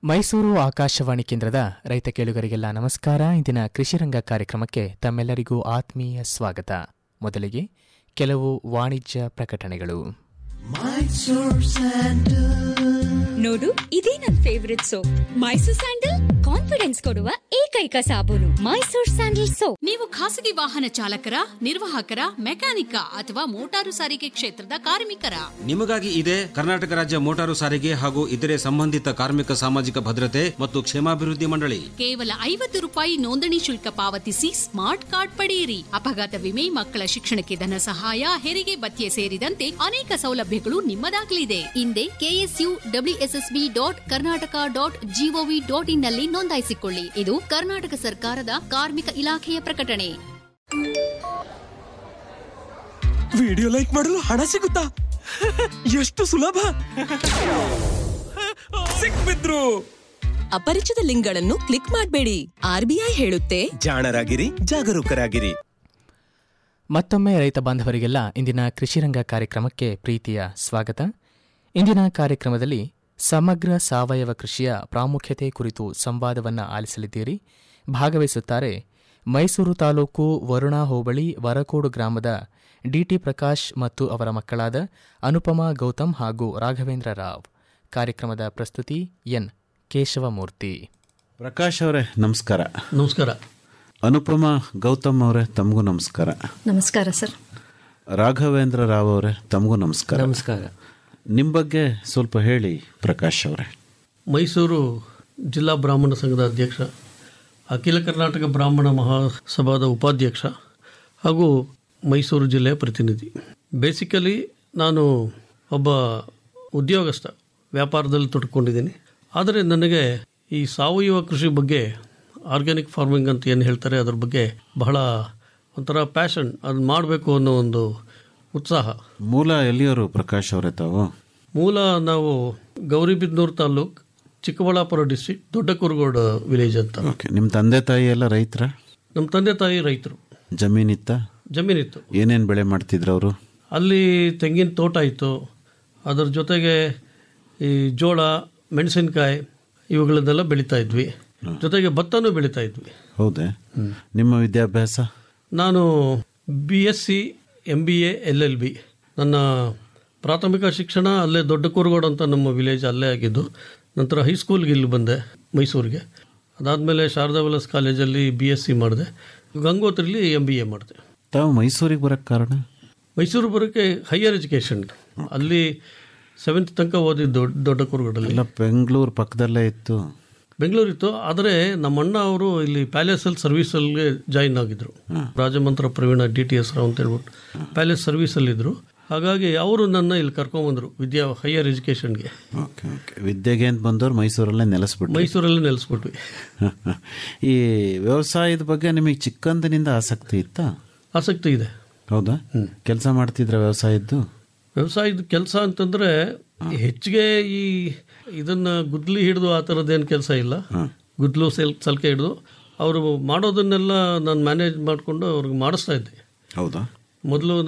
ಮೈಸೂರು ಆಕಾಶವಾಣಿ ಕೇಂದ್ರದ ರೈತ ಕೇಳುಗರಿಗೆಲ್ಲ ನಮಸ್ಕಾರ ಇಂದಿನ ಕೃಷಿರಂಗ ಕಾರ್ಯಕ್ರಮಕ್ಕೆ ತಮ್ಮೆಲ್ಲರಿಗೂ ಆತ್ಮೀಯ ಸ್ವಾಗತ ಮೊದಲಿಗೆ ಕೆಲವು ವಾಣಿಜ್ಯ ಪ್ರಕಟಣೆಗಳು ನೋಡು ಇದೇ ನನ್ favourite soap Mysore sandal confidence ಕೊಡುವ ಏಕೈಕ ಸಾಬೂನು ಮೈಸೂರ್ ಸ್ಯಾಂಡಲ್ ಸೋಪ್ ನೀವು ಖಾಸಗಿ ವಾಹನ ಚಾಲಕರ ನಿರ್ವಾಹಕರ ಮೆಕ್ಯಾನಿಕ ಅಥವಾ ಮೋಟಾರು ಸಾರಿಗೆ ಕ್ಷೇತ್ರದ ಕಾರ್ಮಿಕರ ನಿಮಗಾಗಿ ಇದೆ ಕರ್ನಾಟಕ ರಾಜ್ಯ ಮೋಟಾರು ಸಾರಿಗೆ ಹಾಗೂ ಇತರೆ ಸಂಬಂಧಿತ ಕಾರ್ಮಿಕ ಸಾಮಾಜಿಕ ಭದ್ರತೆ ಮತ್ತು ಕ್ಷೇಮಾಭಿವೃದ್ಧಿ ಮಂಡಳಿ ಕೇವಲ ಐವತ್ತು ರೂಪಾಯಿ ನೋಂದಣಿ ಶುಲ್ಕ ಪಾವತಿಸಿ ಸ್ಮಾರ್ಟ್ ಕಾರ್ಡ್ ಪಡೆಯಿರಿ ಅಪಘಾತ ವಿಮೆ ಮಕ್ಕಳ ಶಿಕ್ಷಣಕ್ಕೆ ಧನ ಸಹಾಯ ಹೆರಿಗೆ ಭತ್ಯೆ ಸೇರಿದಂತೆ ಅನೇಕ ಸೌಲಭ್ಯಗಳು ನಿಮ್ಮದಾಗಲಿದೆ ಹಿಂದೆ K S U W S S B dot Karnataka dot G O V dot in ನಲ್ಲಿ ನೋಂದಾಯಿಸಿಕೊಳ್ಳಿ ಇದು ಕರ್ನಾಟಕ ಸರ್ಕಾರದ ಕಾರ್ಮಿಕ ಇಲಾಖೆಯ ಪ್ರಕಟಣೆ ವಿಡಿಯೋ ಲೈಕ್ ಮಾಡಲು ಹಣ ಸಿಗುತ್ತಾ ಎಷ್ಟು ಸುಲಭ ಸಿಕ್ಬಿದ್ರು ಅಪರಿಚಿತ ಲಿಂಕ್ಗಳನ್ನು ಕ್ಲಿಕ್ ಮಾಡಬೇಡಿ ಆರ್ಬಿಐ ಹೇಳುತ್ತೆ ಜಾಣರಾಗಿರಿ ಜಾಗರೂಕರಾಗಿರಿ ಮತ್ತೊಮ್ಮೆ ರೈತ ಬಾಂಧವರಿಗೆಲ್ಲ ಇಂದಿನ ಕೃಷಿರಂಗ ಕಾರ್ಯಕ್ರಮಕ್ಕೆ ಪ್ರೀತಿಯ ಸ್ವಾಗತ ಇಂದಿನ ಕಾರ್ಯಕ್ರಮದಲ್ಲಿ ಸಮಗ್ರ ಸಾವಯವ ಕೃಷಿಯ ಪ್ರಾಮುಖ್ಯತೆ ಕುರಿತು ಸಂವಾದವನ್ನು ಆಲಿಸಲಿದ್ದೀರಿ ಭಾಗವಹಿಸುತ್ತಾರೆ ಮೈಸೂರು ತಾಲೂಕು ವರುಣಾ ಹೋಬಳಿ ವರಕೋಡು ಗ್ರಾಮದ ಡಿಟಿ ಪ್ರಕಾಶ್ ಮತ್ತು ಅವರ ಮಕ್ಕಳಾದ ಅನುಪಮಾ ಗೌತಮ್ ಹಾಗೂ ರಾಘವೇಂದ್ರ ರಾವ್ ಕಾರ್ಯಕ್ರಮದ ಪ್ರಸ್ತುತಿ ಎನ್ ಕೇಶವಮೂರ್ತಿ ಪ್ರಕಾಶ್ ಅವರೇ ನಮಸ್ಕಾರ ನಮಸ್ಕಾರ ಅನುಪಮ ಗೌತಮ್ ಅವರೇ ತಮಗೂ ನಮಸ್ಕಾರ ನಮಸ್ಕಾರ ಸರ್ ರಾಘವೇಂದ್ರ ರಾವ್ ಅವರೇ ತಮಗೂ ನಮಸ್ಕಾರ ನಮಸ್ಕಾರ ನಿಮ್ಮ ಬಗ್ಗೆ ಸ್ವಲ್ಪ ಹೇಳಿ ಪ್ರಕಾಶ್ ಅವರೇ ಮೈಸೂರು ಜಿಲ್ಲಾ ಬ್ರಾಹ್ಮಣ ಸಂಘದ ಅಧ್ಯಕ್ಷ ಅಖಿಲ ಕರ್ನಾಟಕ ಬ್ರಾಹ್ಮಣ ಮಹಾಸಭಾದ ಉಪಾಧ್ಯಕ್ಷ ಹಾಗೂ ಮೈಸೂರು ಜಿಲ್ಲೆಯ ಪ್ರತಿನಿಧಿ ಬೇಸಿಕಲಿ ನಾನು ಒಬ್ಬ ಉದ್ಯೋಗಸ್ಥ ವ್ಯಾಪಾರದಲ್ಲಿ ತೊಡ್ಕೊಂಡಿದ್ದೀನಿ ಆದರೆ ನನಗೆ ಈ ಸಾವಯವ ಕೃಷಿ ಬಗ್ಗೆ ಆರ್ಗ್ಯಾನಿಕ್ ಫಾರ್ಮಿಂಗ್ ಅಂತ ಏನು ಹೇಳ್ತಾರೆ ಅದ್ರ ಬಗ್ಗೆ ಬಹಳ ಒಂಥರ ಪ್ಯಾಷನ್ ಅದನ್ನ ಮಾಡಬೇಕು ಅನ್ನೋ ಒಂದು ಉತ್ಸಾಹ ಮೂಲ ಎಲ್ಲಿಯವರು ಪ್ರಕಾಶ್ ಅವರೇ ತಾವು ಮೂಲ ನಾವು ಗೌರಿಬಿದನೂರು ತಾಲೂಕ್ ಚಿಕ್ಕಬಳ್ಳಾಪುರ ಡಿಸ್ಟ್ರಿಕ್ಟ್ ದೊಡ್ಡ ಕುರುಗೋಡು ವಿಲೇಜ್ ಅಂತ ಓಕೆ ನಿಮ್ಮ ತಂದೆ ತಾಯಿ ಎಲ್ಲ ರೈತರ ನಮ್ಮ ತಂದೆ ತಾಯಿ ರೈತರು ಜಮೀನಿತ್ತ ಜಮೀನಿತ್ತು ಏನೇನು ಬೆಳೆ ಮಾಡ್ತಿದ್ರು ಅವರು ಅಲ್ಲಿ ತೆಂಗಿನ ತೋಟ ಇತ್ತು ಅದರ ಜೊತೆಗೆ ಈ ಜೋಳ ಮೆಣಸಿನಕಾಯಿ ಇವುಗಳನ್ನೆಲ್ಲ ಬೆಳೀತಾ ಇದ್ವಿ ಜೊತೆಗೆ ಭತ್ತನೂ ಬೆಳೀತಾ ಇದ್ವಿ ಹೌದೇ ನಿಮ್ಮ ವಿದ್ಯಾಭ್ಯಾಸ ನಾನು B S C M B A L L B ನನ್ನ ಪ್ರಾಥಮಿಕ ಶಿಕ್ಷಣ ಅಲ್ಲೇ ದೊಡ್ಡ ಕುರುಗೋಡು ಅಂತ ನಮ್ಮ ವಿಲೇಜ್ ಅಲ್ಲೇ ಆಗಿದ್ದು ನಂತರ ಹೈಸ್ಕೂಲ್ಗೆ ಇಲ್ಲಿ ಬಂದೆ ಮೈಸೂರಿಗೆ ಅದಾದಮೇಲೆ ಶಾರದಾ ವಿಲಾಸ್ ಕಾಲೇಜಲ್ಲಿ ಬಿ ಎಸ್ ಸಿ ಮಾಡಿದೆ ಗಂಗೋತ್ರಿಲಿ ಎಮ್ ಬಿ ಎ ಮಾಡಿದೆ ತಾವು ಮೈಸೂರಿಗೆ ಬರೋಕ್ಕೆ ಕಾರಣ ಮೈಸೂರು ಬರೋಕ್ಕೆ ಹೈಯರ್ ಎಜುಕೇಷನ್ ಅಲ್ಲಿ ಸೆವೆಂತ್ ತನಕ ಓದಿದ್ದು ದೊಡ್ಡ ಕುರುಗೋಡಲ್ಲಿ ಎಲ್ಲ ಬೆಂಗಳೂರು ಪಕ್ಕದಲ್ಲೇ ಇತ್ತು ಬೆಂಗಳೂರಿತ್ತು ಆದರೆ ನಮ್ಮ ಅಣ್ಣ ಅವರು ಇಲ್ಲಿ ಪ್ಯಾಲೇಸಲ್ಲಿ ಸರ್ವಿಸಲ್ಗೆ ಜಾಯಿನ್ ಆಗಿದ್ರು ರಾಜಮಂತ್ರ ಪ್ರವೀಣ ಡಿ ಟಿ ಎಸ್ ರಾವ್ ಅಂತ ಹೇಳ್ಬಿಟ್ಟು ಪ್ಯಾಲೇಸ್ ಸರ್ವಿಸಲ್ಲಿದ್ದರು ಹಾಗಾಗಿ ಅವರು ನನ್ನ ಇಲ್ಲಿ ಕರ್ಕೊಂಬಂದರು ವಿದ್ಯಾ ಹೈಯರ್ ಎಜುಕೇಷನ್ಗೆ ಓಕೆ ಓಕೆ ವಿದ್ಯೆಗೆ ಅಂತ ಬಂದವ್ರು ಮೈಸೂರಲ್ಲೇ ನೆಲೆಸ್ಬಿಟ್ರು ಮೈಸೂರಲ್ಲಿ ನೆಲೆಸ್ಬಿಟ್ವಿ ಈ ವ್ಯವಸಾಯದ ಬಗ್ಗೆ ನಿಮಗೆ ಚಿಕ್ಕಂದಿನಿಂದ ಆಸಕ್ತಿ ಇತ್ತಾ ಆಸಕ್ತಿ ಇದೆ ಹೌದಾ ಕೆಲಸ ಮಾಡ್ತಿದ್ರ ವ್ಯವಸಾಯದ್ದು ವ್ಯವಸಾಯದ ಕೆಲಸ ಅಂತಂದರೆ ಹೆಚ್ಚಿಗೆ ಈ ಇದನ್ನ ಗುದ್ಲಿ ಹಿಡಿದು ಆ ಥರದ್ದೇನು ಕೆಲಸ ಇಲ್ಲ ಗುದ್ಲು ಸೆಲ್ ಸಲ್ಕೆ ಹಿಡಿದು ಅವರು ಮಾಡೋದನ್ನೆಲ್ಲ ನಾನು ಮ್ಯಾನೇಜ್ ಮಾಡಿಕೊಂಡು ಅವ್ರಿಗೆ ಮಾಡಿಸ್ತಾ ಇದ್ದೆ ಹೌದಾ ಮೊದಲು